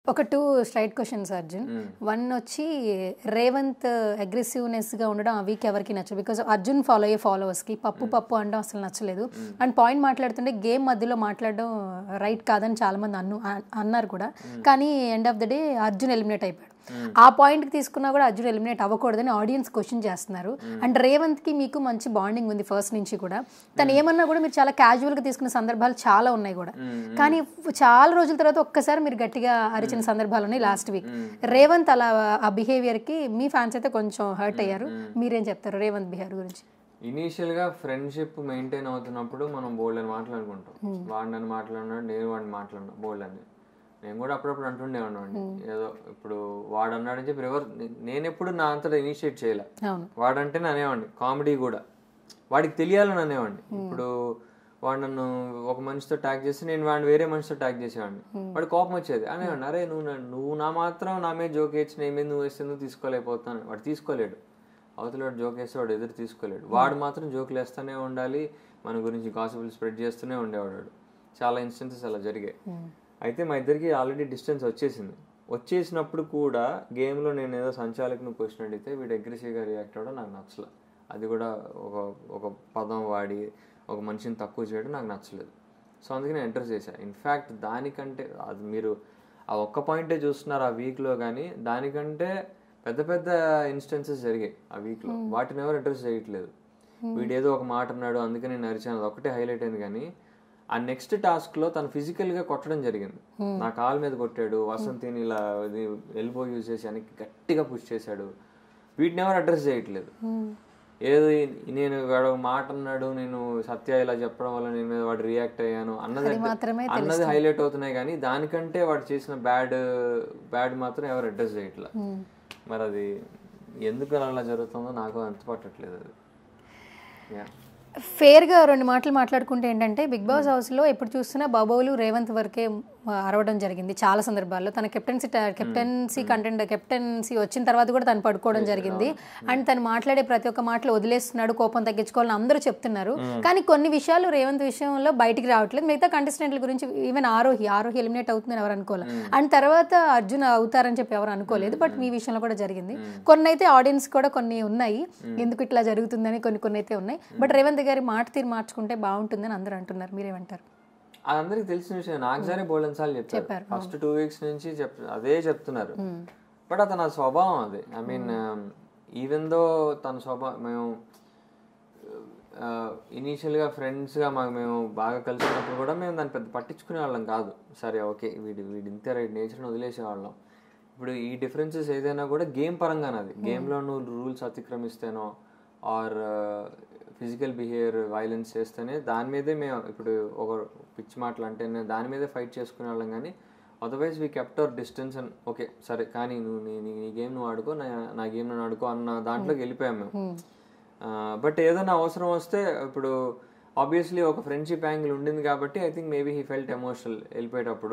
ఒక two straight questions Arjun one వచ్చి రేవంత్ అగ్రెసివ్నెస్గా ఉండడం ఆ వీక్ ఎవరికి నచ్చదు బికాజ్ అర్జున్ ఫాలో అయ్యే ఫాలోవర్స్కి పప్పు పప్పు అనడం అసలు నచ్చలేదు అండ్ పాయింట్ మాట్లాడుతుంటే గేమ్ మధ్యలో మాట్లాడడం రైట్ కాదని చాలా మంది అన్ను అ- అన్నారు కూడా కానీ end of the day Arjun eliminate అయిపోయాడు ఆ పాయింట్కి తీసుకున్నా కూడా అర్జున్ ఎలిమినేట్ అవ్వకూడదని ఆడియన్స్ క్వశ్చన్ చేస్తున్నారు అండ్ రేవంత్కి మీకు మంచి బాండింగ్ ఉంది ఫస్ట్ నుంచి కూడా తను ఏమన్నా కూడా మీరు చాలా క్యాజువల్గా తీసుకున్న సందర్భాలు చాలా ఉన్నాయి కూడా కానీ చాలా రోజుల తర్వాత ఒక్కసారి మీరు గట్టిగా అరిచిన సందర్భాలు ఉన్నాయి లాస్ట్ వీక్ రేవంత్ అలా ఆ బిహేవియర్కి మీ ఫ్యాన్స్ అయితే కొంచెం హర్ట్ అయ్యారు మీరేం చెప్తారు రేవంత్ బిహేవియర్ గురించి ఇనీషియల్ గా ఫ్రెండ్షిప్ మెయింటైన్ అవుతున్నప్పుడు మనం బోల్డ్ అని మాట్లాడుకుంటాం వాడిని అని మాట్లాడినాడు నేను వాడిని మాట్లాడినా బోల్డ్ అని నేను కూడా అప్పుడప్పుడు అంటుండేవాడిని ఏదో ఇప్పుడు వాడు అన్నాడని చెప్పి ఎవరు నేను ఎప్పుడు నా అంతటా ఇనిషియేట్ చేయలే అవును వాడంటే అనేవాడిని కామెడీ కూడా వాడికి తెలియాలని అనేవాడిని ఇప్పుడు వాడు నన్ను ఒక మనిషితో ట్యాగ్ చేస్తే నేను వాడిని వేరే మనిషితో ట్యాగ్ చేసేవాడిని వాడు కోపం వచ్చేది అనేవాడిని అరే నువ్వు నన్ను- నువ్వు నా మాత్రం నా మీద జోక్ వేసి నేను మీద నువ్వు వేస్తే నువ్వు తీసుకోలేకపోతాను వాడు తీసుకోలేడు అవతల వాడు జోక్ వేస్తే వాడు ఎదురు తీసుకోలేడు వాడు మాత్రం జోకులు వేస్తూనే ఉండాలి మన గురించి గాసిపులు స్ప్రెడ్ చేస్తూనే ఉండేవాడు వాడు. చాలా ఇన్స్టెన్సెస్ అలా జరిగాయి అయితే మా ఇద్దరికి ఆల్రెడీ డిస్టెన్స్ వచ్చేసింది వచ్చేసినప్పుడు కూడా గేమ్లో నేను ఏదో సంచాలకుని క్వశ్చన్ అడిగితే వీడు అగ్రెసివ్గా రియాక్ట్ అవ్వడం నాకు నచ్చలే అది కూడా ఒక ఒక పదం వాడి ఒక మనిషిని తక్కువ చేయడం నాకు నచ్చలేదు సో అందుకే నేను ఎంటర్ చేశాను ఇన్ఫ్యాక్ట్ దానికంటే అది మీరు ఆ ఒక్క పాయింటే చూస్తున్నారు ఆ వీక్లో కానీ దానికంటే పెద్ద పెద్ద ఇన్స్టెన్సెస్ జరిగాయి ఆ వీక్లో వాటిని ఎవరు అడ్రస్ చేయట్లేదు వీడు ఏదో ఒక మాట అన్నాడు అందుకే నేను అరిచాను అది ఒకటే హైలైట్ అయింది కానీ ఆ నెక్స్ట్ టాస్క్ లో తను ఫిజికల్ గా కొట్టడం జరిగింది నా కాలు మీద కొట్టాడు వసంతిని ఇలా ఇది ఎల్బో యూజ్ చేసి వెనక్కి గట్టిగా పుష్ చేశాడు వీటిని ఎవరు అడ్రస్ చేయట్లేదు ఏదో ఈ- నేను వాడు ఒక మాట అన్నాడు నేను సత్య ఇలా చెప్పడం వల్ల నేను మీద వాడు రియాక్ట్ అయ్యాను అన్నది మాత్రమే అన్నది హైలైట్ అవుతున్నాయి కానీ దానికంటే వాడు చేసిన బ్యాడ్ బ్యాడ్ మాత్రం ఎవరు అడ్రస్ చేయట్లేదు మరి అది ఎందుకు అలా జరుగుతుందో నాకు అంత పట్టట్లేదు అది యా ఫేర్గా రెండు మాటలు మాట్లాడుకుంటే ఏంటంటే బిగ్ బాస్ హౌస్లో ఎప్పుడు చూస్తున్నా బాబోలు రేవంత్ వరకే ఆ, అరవడం జరిగింది చాలా సందర్భాల్లో తన కెప్టెన్సీ కెప్టెన్సీ కంటెంట్ కెప్టెన్సీ వచ్చిన తర్వాత కూడా తను పడుకోవడం జరిగింది అండ్ తను మాట్లాడే ప్రతి ఒక్క మాటలు వదిలేస్తున్నాడు కోపం తగ్గించుకోవాలని అందరూ చెప్తున్నారు కానీ కొన్ని విషయాలు రేవంత్ విషయంలో బయటికి రావట్లేదు మిగతా కంటెస్టెంట్ల గురించి ఈవెన్ ఆరోహి ఆరోహి ఎలిమినేట్ అవుతుందని ఎవరు అనుకోలేదు అండ్ తర్వాత అర్జున్ అవుతారని చెప్పి ఎవరు అనుకోలేదు బట్ మీ విషయంలో కూడా జరిగింది కొన్ని అయితే ఆడియన్స్ కూడా కొన్ని ఉన్నాయి ఎందుకు ఇట్లా జరుగుతుందని కొన్ని కొన్ని అయితే ఉన్నాయి బట్ రేవంత్ గారి మాట తీరు మార్చుకుంటే బాగుంటుందని అందరూ అంటున్నారు మీరేమంటారు అది అందరికి తెలిసిన విషయం నాకు సరే బోల్డెన్ సార్లు చెప్పారు ఫస్ట్ టూ వీక్స్ నుంచి చెప్ అదే చెప్తున్నారు బట్ అతని ఆ స్వభావం అది ఐ మీన్ ఈవెన్ దో తన స్వభావం మేము ఇనీషియల్గా ఫ్రెండ్స్గా మాకు మేము బాగా కలిసినప్పుడు కూడా మేము దాన్ని పెద్ద పట్టించుకునే వాళ్ళం కాదు సరే ఓకే వీడి వీడి ఇంతే రైట్ నేచర్ని వదిలేసేవాళ్ళం ఇప్పుడు ఈ డిఫరెన్సెస్ ఏదైనా కూడా గేమ్ పరంగానే అది గేమ్లో నువ్వు రూల్స్ అతిక్రమిస్తేనో ఆర్ ఫిజికల్ బిహేవియర్ వైలెన్స్ చేస్తేనే దాని మీదే మేము ఇప్పుడు ఒక పిచ్చి మాటలు అంటేనే దాని మీదే ఫైట్ చేసుకునే వాళ్ళం కానీ otherwise we kept our distance and okay సరే కానీ నువ్వు నీ నీ- నీ గేమ్ నువ్వు ఆడుకో నా నా గేమ్ నేను ఆడుకో అన్న దాంట్లోకి వెళ్ళిపోయాం మేము బట్ ఏదైనా అవసరం వస్తే ఇప్పుడు ఆబ్వియస్లీ ఒక ఫ్రెండ్షిప్ యాంగిల్ ఉండింది కాబట్టి I think maybe he felt emotional వెళ్ళిపోయేటప్పుడు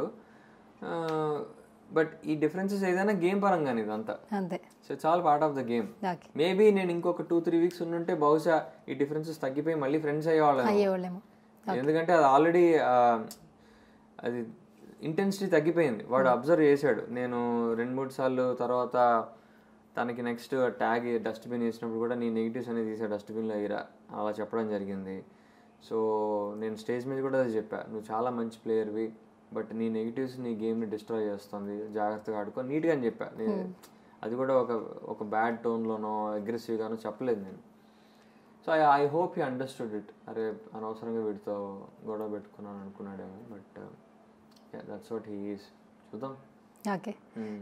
బట్ ఈ డిఫరెన్సెస్ ఏదైనా గేమ్ పరంగానే ఇదంతా అంతే సో చాలా part of the game okay maybe నేను ఇంకొక టూ త్రీ వీక్స్ ఉండుంటే బహుశా ఈ డిఫరెన్సెస్ తగ్గిపోయి మళ్ళీ ఫ్రెండ్స్ అయ్యేవాళ్ళం అయ్యేవాళ్ళేమో ఎందుకంటే అది ఆల్రెడీ అది ఇంటెన్సిటీ తగ్గిపోయింది వాడు అబ్జర్వ్ చేశాడు నేను రెండు మూడు సార్లు తర్వాత తనకి నెక్స్ట్ ట్యాగ్ డస్ట్బిన్ వేసినప్పుడు కూడా నీ నెగిటివ్స్ అనేది తీసా డస్ట్బిన్లో వేయరా అలా చెప్పడం జరిగింది సో నేను స్టేజ్ మీద కూడా అది చెప్పా నువ్వు చాలా మంచి ప్లేయర్వి బట్ నీ నెగిటివ్స్ నీ గేమ్ని డిస్ట్రాయ్ చేస్తుంది జాగ్రత్తగా ఆడుకో నీట్గా అని చెప్పా నేను అది కూడా ఒక ఒక బ్యాడ్ టోన్లోనో అగ్రెసివ్గానో చెప్పలేదు నేను so I I hope you understood it అరే అనవసరంగా వీడితో గొడవ పెట్టుకున్నాను అనుకున్నాడేమో but that's what he is చూద్దాం ఓకే